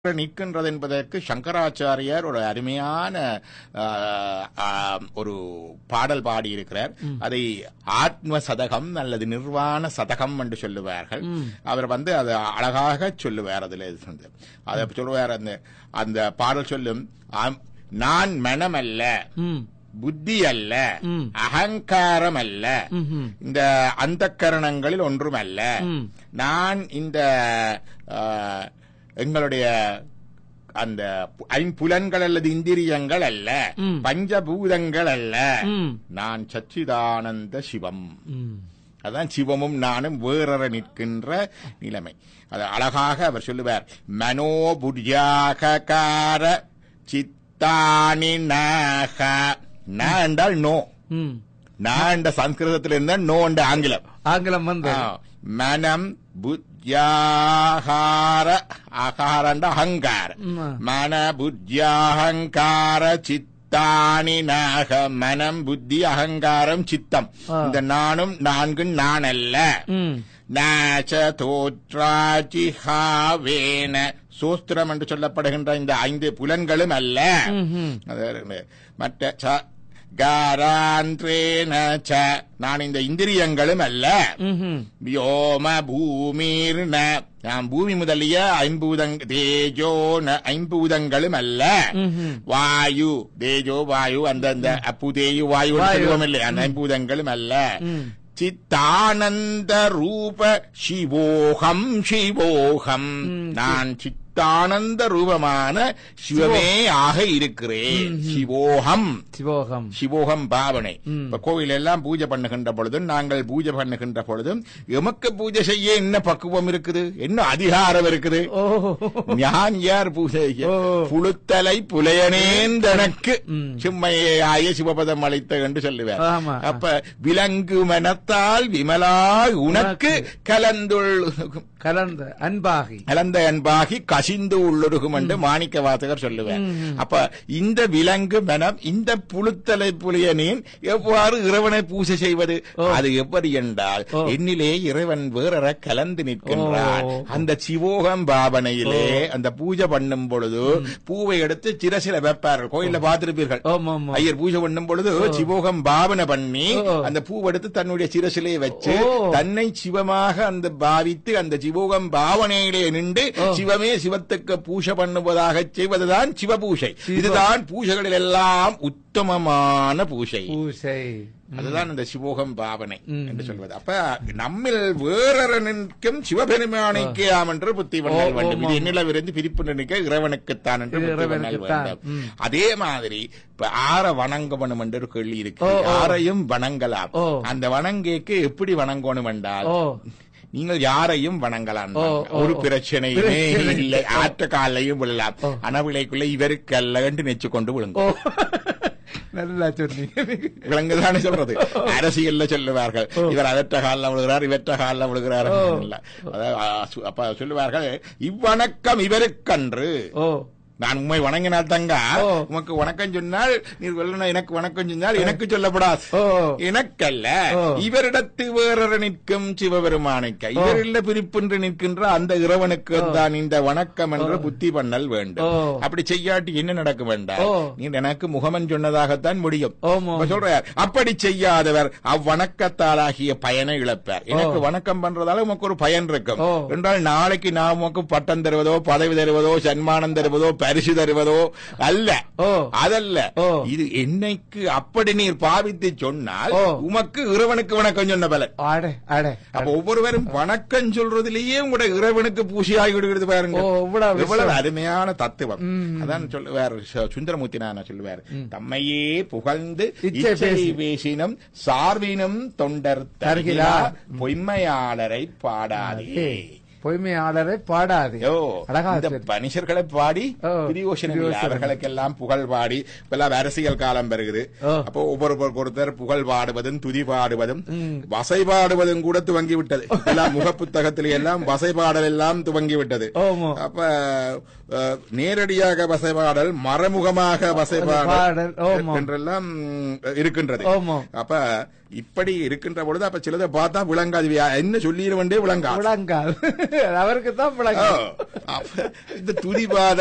நிற்கின்றது என்பதற்கு சங்கராச்சாரியார் ஒரு அருமையான ஆ, ஆ, ஒரு பாடல் பாடியிருக்கிறார் அதை ஆத்ம சதகம் அல்லது நிர்வாண சதகம் என்று சொல்லுவார்கள் அவர் வந்து அதை அழகாக சொல்லுவார் அதில் இருந்து. அதை சொல்லுவார் அந்த அந்த பாடல் சொல்லும் ஆம், நான் மனமல்ல ம் புத்தி அல்ல ம். அகங்காரம் அல்ல ம்ஹும். இந்த அந்த கரணங்களில் ஒன்றுமல்ல ம். நான் இந்த ஆ, எங்களுடைய அந்த பு- ஐம்புலன்கள் அல்லது இந்திரியங்கள் அல்ல ம். பஞ்சபூதங்கள் அல்ல ம். நான் சச்சிதானந்த சிவம் ம். அதான் சிவமும் நானும் வேறற நிற்கின்ற நிலைமை அது அழகாக அவர் சொல்லுவார் மனோபுர்யாகார சித்தானி நாக ந என்றால் நோ ம். நான் என்ற சம்ஸ்கிருதத்தில் இருந்தா நோ என்ற ஆங்கிலம் ஆங்கிலம் வந்து ஆ, மனம் புத்தியாகார ஆகாரண்ட அகங்கார ம். மன புத்தியாகங்கார சித்தானி நாக மனம் புத்தி அகங்காரம் சித்தம் ஆ. இந்த நானும் நான்கு நான் அல்ல ம். நாச்ச தோற்றாச்சி ஹாவேன சோஸ்திரம் என்று சொல்லப்படுகின்ற இந்த ஐந்து புலன்களும் அல்ல ம்ஹும். அது மற்ற ச காராந்திரேன ச நான் இந்த இந்திரியங்களும் அல்ல ம்ஹும். வியோம பூமிர்ன நான் பூமி முதலிய ஐம்பூதங் தேஜோ ந ஐம்பூதங்களும் அல்ல ம்ஹும். வாயு தேஜோ வாயு அந்த அந்த அப்பு தேயு வாயு வாயு. சொல்லுவோம் இல்லை அந்த ஐம்பூதங்களும் அல்ல ம். சித்தானந்த ரூப சிவோகம் சிவோகம் நான் சித்தானந்த ரூபமான சிவமே ஆக இருக்கிறேன் சிவோகம் சிவோகம் சிவோகம் பாவனை ம். இப்ப கோவில் எல்லாம் பூஜை பண்ணுகின்ற பொழுதும் நாங்கள் பூஜை பண்ணுகின்ற பொழுதும் எமக்கு பூஜை செய்ய என்ன பக்குவம் இருக்குது என்ன அதிகாரம் இருக்குது ஓ ஞான் யார் பூஜை செய்ய? ஓ. புழுத்தலை புலையனேந்தனக்கு ம். சிம்மையே ஆய சிவபதம் அளித்த என்று சொல்லுவார் ஆமா. அப்ப விலங்கு மனத்தால் விமலா உனக்கு கலந்துள் கலந்த அன்பாகி கலந்த அன்பாகி கசிந்து உள்ளுருகும் என்று மாணிக்க வாசகர் சொல்லுவார் அப்ப இந்த விலங்கு மனம் இந்த புழுத்தலை புலியனின் எவ்வாறு இறைவனை பூஜை செய்வது அது எப்படி என்றால் ஓ. என்னிலே இறைவன் வேறற கலந்து நிற்கின்றார் ஓ. அந்த சிவோகம் பாவனையிலே அந்த பூஜை பண்ணும் பொழுது பூவை எடுத்து சிரசில வைப்பார்கள் கோயில்ல பார்த்திருப்பீர்கள் ஆமா ஆமா ஐயர் பூஜை பண்ணும் பொழுது சிவோகம் பாவனை பண்ணி ஓ. அந்த பூவெடுத்து தன்னுடைய சிரசிலே வச்சு ஓ. தன்னை சிவமாக அந்த பாவித்து அந்த சிவோகம் பாவனையிலே நின்று ஓ. சிவமே சிவத்துக்கு பூஜை பண்ணுவதாக செய்வதுதான் சிவபூஷை இதுதான் பூஜைகளில் எல்லாம் உத்தமமான பூஜை பூசை அதுதான் இந்த சிவோகம் பாவனை ம். என்று சொல்வது அப்ப நம்மில் வேறொரு நிற்கும் சிவபெருமானைக்கே ஆம் என்று புத்தி பண்ணல் ஓ, வேண்டும் இது ஓ, என்னில இருந்து பிரிப்பு நிற்க இறைவனுக்குத்தான் என்று இது புத்தி பண்ணல் இறைவனுக்குத்தான். வேண்டும் ம். அதே மாதிரி இப்ப ஆற வணங்கணும் என்று ஒரு கேள்வி இருக்கு ஓ, ஓ. யாரையும் வணங்கலாம் ஓ. அந்த வணங்கேக்கு எப்படி வணங்கணும் என்றால் ஓ நீங்கள் யாரையும் வணங்கலாம் ஓ, ஓ, ஒரு ஓ. பிரச்சனையுமே பிரச்சனை இல்லை ஆற்ற காலையும் விழலாம் ஓ. அனவிளைக்குள்ள இவருக்கு அல்ல என்று நெச்சு கொண்டு விழுங்க ஓ நல்லா சொன்னீங்க விலங்குதானே சொல்றது அரசியல்ல சொல்லுவார்கள் இவர் அவற்ற காலில் விழுகிறார் இவற்ற காலில் விழுகிறார் ஓ. இல்ல. அதாவது, ஆ, சு- அப்ப சொல்லுவார்கள் இவ்வணக்கம் இவருக்கன்று ஓ நான் உண்மை வணங்கினால் தங்க ஓ. உமக்கு வணக்கம் சொன்னால் நீ வெள்ளன எனக்கு வணக்கம் சொன்னால் எனக்கு சொல்லப்படாது ஓ எனக்கல்ல ஓ. இவரிடத்து வேறற நிற்கும் சிவபெருமானுக்கு இவரில் பிரிப்பின்றி நிற்கின்ற அந்த இறைவனுக்கு தான் இந்த வணக்கம் என்று புத்தி பண்ணல் வேண்டும் ஓ. அப்படி செய்யாட்டி என்ன நடக்கும் வேண்டாம் ஓ. நீ எனக்கு முகமன் சொன்னதாகத்தான் முடியும் ஓமோ இப்ப சொல்றார் அப்படி செய்யாதவர் அவ்வணக்கத்தாலாகிய பயனை இழப்பார் எனக்கு வணக்கம் பண்றதால உமக்கு ஒரு பயன் இருக்கும் ஓ. என்றால் நாளைக்கு நான் உமக்கு பட்டம் தருவதோ பதவி தருவதோ சன்மானம் தருவதோ பரிசு தருவதோ அல்ல ஓ அதல்ல ஓ. இது என்னைக்கு அப்படி நீர் பாவித்து சொன்னால் ஓ. உமக்கு இறைவனுக்கு வணக்கம் சொன்ன பலன் ஆடே ஆடே அப்ப ஒவ்வொருவரும் வணக்கம் சொல்றதுலயே உங்களோட இறைவனுக்கு பூசியாகி விடுகிறது பாருங்க ஓ இவ்வளவு எவ்வளவு அருமையான தத்துவம் ம். அதான் சொல்லுவார் சு- சுந்தரமூர்த்தி நான் சொல்லுவார் தம்மையே புகழ்ந்து இச்சை இச்சை பேசி. பேசினும் சார்பினும் தொண்டர் தருகிறார் பொய்மையாளரை பாடாதே பொய்மையாளரை பாடாது யோ, அழகா இந்த சரி. மனுஷர்களை பாடி ஓ, பிரியோசனம் இல்லை. பிரியோசனம். அவர்களுக்கெல்லாம் புகழ் பாடி இப்பெல்லாம் அரசியல் காலம் வருகிறது ஓ. அப்போ ஒவ்வொருவருக்கு ஒருத்தர் புகழ் பாடுவதும் துதி பாடுவதும் ம். வசை பாடுவதும் கூட துவங்கி விட்டது எல்லாம் முக புத்தகத்திலே எல்லாம் வசை பாடல் எல்லாம் துவங்கி விட்டது ஓமோ அப்ப அஹ், நேரடியாக வசை பாடல் மறைமுகமாக வசை பாடல் பாடல், ஓமோ. என்றெல்லாம் ம், இருக்கின்றது ஓமோ அப்ப இப்படி இருக்கின்ற பொழுது அப்ப சிலதை பார்த்தா விளங்காது இவ என்ன சொல்லிடுவண்டே விளங்காது விளங்காது அவருக்கு தான் ஓ, விளங்காது அப்ப இந்த துதிபாத